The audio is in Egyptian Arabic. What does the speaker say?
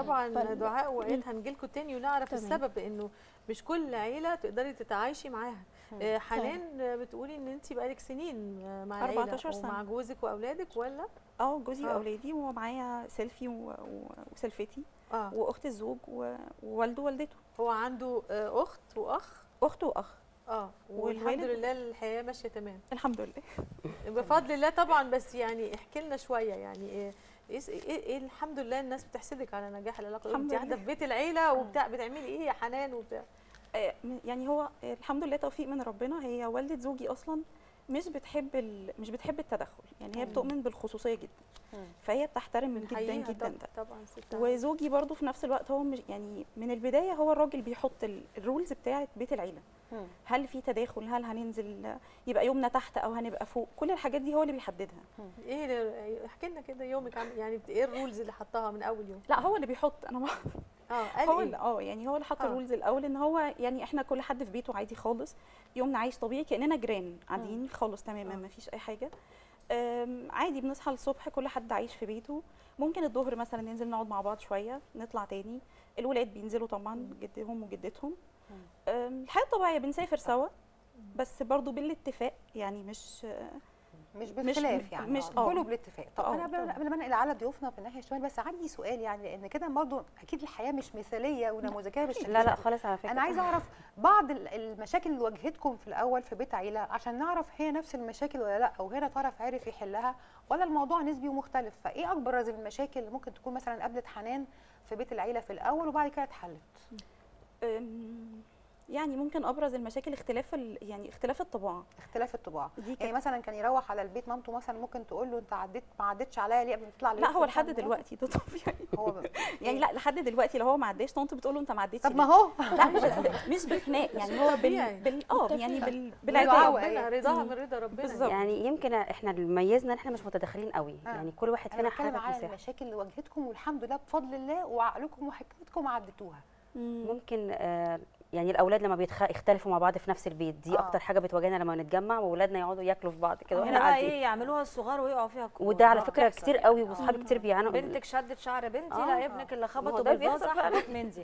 طبعا فال- دعاء وايات هنجيلكوا تاني ونعرف تمام. السبب لانه مش كل عيله تقدري تتعايشي معاها آه، حنان آه، بتقولي ان انت بقالك سنين آه، مع العيله 14 سنة. ومع جوزك واولادك ولا اه جوزي آه. واولادي ومعايا سيلفي و- و- وسلفتي اه واخت الزوج و- ووالده ووالدته هو عنده آه، اخت واخ اخت واخ اه والحمد والوالد؟ لله الحياه ماشيه تمام الحمد لله بفضل الله طبعا بس يعني احكي لنا شويه يعني ايه ايه, إيه, إيه الحمد لله الناس بتحسدك على نجاح العلاقه الحمد انت قاعده لله. في بيت العيله وبتاع بتعملي ايه يا حنان وبتاع آه، م- يعني هو آه، الحمد لله توفيق من ربنا هي والدة زوجي اصلا مش بتحب ال... مش بتحب التدخل يعني هي مم. بتؤمن بالخصوصيه جدا مم. فهي بتحترم جدا بنحييها جدا طب- ده طبعا ست عايشة. وزوجي برضو في نفس الوقت هو مش يعني من البدايه هو الراجل بيحط ال- الرولز بتاعه بيت العيله مم. هل في تداخل هل هننزل يبقى يومنا تحت او هنبقى فوق كل الحاجات دي هو اللي بيحددها ايه اللي- احكي لنا كده يومك عامل يعني بت- ايه الرولز اللي حطاها من اول يوم لا هو اللي بيحط انا ما اه قال هو ايه اللي- اه يعني هو اللي حط آه. الرولز الاول ان هو يعني احنا كل حد في بيته عادي خالص يومنا عايش طبيعي كاننا جيران عاديين خالص تماما آه. ما فيش اي حاجه أم، عادي بنصحى الصبح كل حد عايش في بيته ممكن الظهر مثلا ننزل نقعد مع بعض شويه نطلع تاني الولاد بينزلوا طبعا جدهم وجدتهم أم، الحياه الطبيعيه بنسافر سوا بس برضو بالاتفاق يعني مش مش بالخلاف مش- يعني مش- آه، آه. كله بالاتفاق طب آه، انا قبل طبعاً. قبل ما انقل على ضيوفنا في الناحيه الشمال بس عندي سؤال يعني لان كده برضو اكيد الحياه مش مثاليه ونموذجيه بالشكل لا ده. لا خالص على فكره انا عايزه اعرف بعض ال- المشاكل اللي واجهتكم في الاول في بيت عيله عشان نعرف هي نفس المشاكل ولا لا او هنا طرف عرف يحلها ولا الموضوع نسبي ومختلف فايه اكبر المشاكل اللي ممكن تكون مثلا قابلت حنان في بيت العيله في الاول وبعد كده اتحلت أم، يعني ممكن ابرز المشاكل اختلاف ال- يعني اختلاف الطباع اختلاف الطباع دي يعني كانت مثلا كان يروح على البيت مامته مثلا ممكن تقول له انت عديت ما عدتش عليا ليه قبل ما تطلع لا البيت هو مثلاً لحد مراته؟ دلوقتي ده طبيعي هو ب... يعني لا لحد دلوقتي لو هو ما عداش طنط بتقول له انت ما عديتش طب ما ليه؟ هو لا مش مش بخناق يعني هو طبيعي. بال, بال... اه يعني بال... رضا بالعتاب ربنا رضاها من رضا ربنا بالظبط. يعني يمكن احنا اللي ميزنا ان احنا مش متداخلين قوي آه. يعني كل واحد انا فينا بتكلم حابب على مساحه المشاكل اللي واجهتكم والحمد لله بفضل الله وعقلكم وحكمتكم عديتوها مم. ممكن آه يعني الاولاد لما بيتخ... يختلفوا مع بعض في نفس البيت دي آه. اكتر حاجه بتواجهنا لما نتجمع واولادنا يقعدوا ياكلوا في بعض كده هنا واحنا بقى قاعدين ايه يعملوها الصغار ويقعوا فيها الكبار وده على آه، فكره بتحصل كتير يعني. قوي آه. واصحابي كتير بيعانوا بنتك شدت شعر بنتي آه. لا ابنك اللي ما هو خبطه ده بالفاز بيحصل فعلا. حاجات من دي